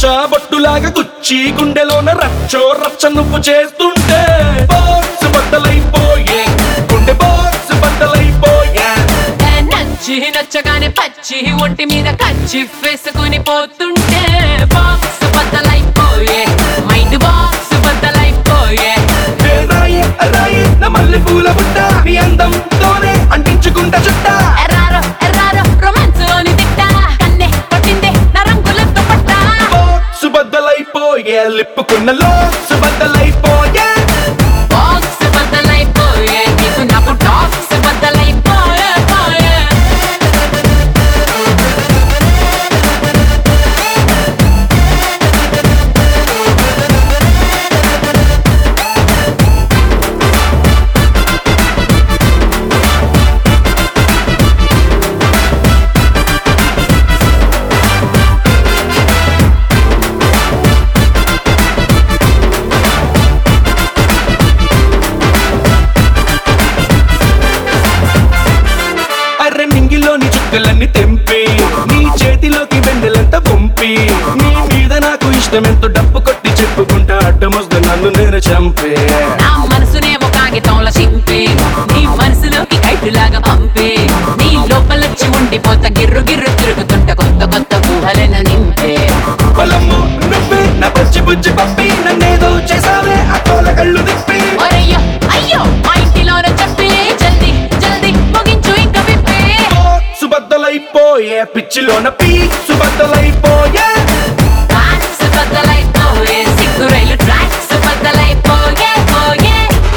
బొట్టులాగా గుచ్చి గుండెలోన రచ్చో రచ్చ నువ్వు చేస్తుంటే బాక్స్ బద్దలైపోయే గుండె బాక్స్ బద్దలైపోయే ఏ నచ్చి నచ్చగానే పచ్చి ఒంటి మీద కచ్చి వేసుకుని పోతుంటే బాక్స్ బద్దలైపోయే మైండ్ బాక్స్ బద్దలైపోయే ఏ రాయే రాయే నా మల్లె పూల బుట్ట నీ అందంతోనే అంటించుకుంటా చుట్టా ఎర్రారో ఎర్రారో రొమాన్స్ లోని తిట్ట కన్నే కొట్టిందే నా రంగులతో పట్ట బాక్స్ బద్దలైపోయే లిప్పుకున్న లోక్స్ బద్దలైపోయే బాక్స్ బద్దలైపోయే నీకు నాకు టాక్స్ బద్దలైపోయే పోయే అర్రె నింగిలోని చుక్కలన్నీ తెంపి నీ చేతిలోకి వెండెలంత పంపి నీ మీద నాకు ఇష్టమెంతో డప్పు కొట్టి చెప్పుకుంటా అడ్డమొస్తే నన్ను నేను చంపే నా మనసునేమో కాగితంలో చింపి నీ మనసులోకి కైటులాగా పంపి నీ లోపలొచ్చి ఉండిపోత గిర్రు గిర్రు తిరుగుతుంట కొత్త కొత్త ఊహలను నింపే పొలము నువ్వే నా పచ్చి బుజ్జి పప్పి నన్నేదో చేసావే ఆ కోల కళ్ళు తిప్పి ఒరయ్యో అయ్యో మా ఇంటిలోన చెప్పి జల్దీ జల్దీ ముగించు ఇంక విప్పి సుబద్దలైపోయే పిచ్చిలోన పీ సుబద్దలైపోయే ట్రాక్స్ బద్దలైపోయే సిగ్గు రైలు ట్రాక్స్ బద్దలైపోయే పోయే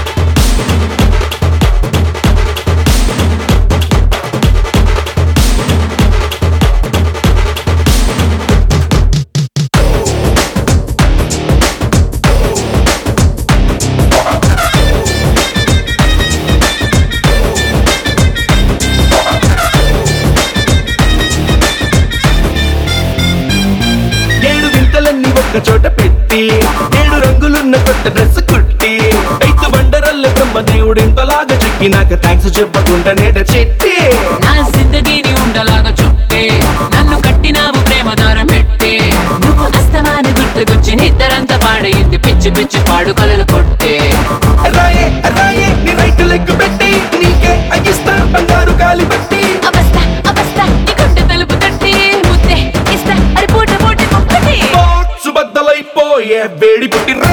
ఏడు వింతలన్నీ ఒక్క చోట పెట్టి ఏడు రంగులున్న కొత్త డ్రెస్ కుట్టి ఐదు బండరల్ల బ్రహ్మదేవుడు ఇంతలాగా చెక్కినాక థ్యాంక్స్ చెప్పకుండా నేట చెట్టి నా జిందగీని ఉండలాగా చుట్టే నన్ను కట్టినావు ప్రేమ దారం పెట్టి నువ్వు అస్తమాన గుర్తుకొచ్చి నిద్దరంతా పాడయింది పిచ్చి పిచ్చి పాడు కలలు కొట్టే రాయే రాయే నీ రైట్ లెగ్ పెట్టి నీకే అగిస్తా బంగారు గాలి పెట్టి అవస్థ అవస్థ నీ గుండె తలుపు తట్టి ముద్దే ఇస్తా అరి పూట పూట ముక్కటి సుబద్దలైపోయే వేడి పుట్టి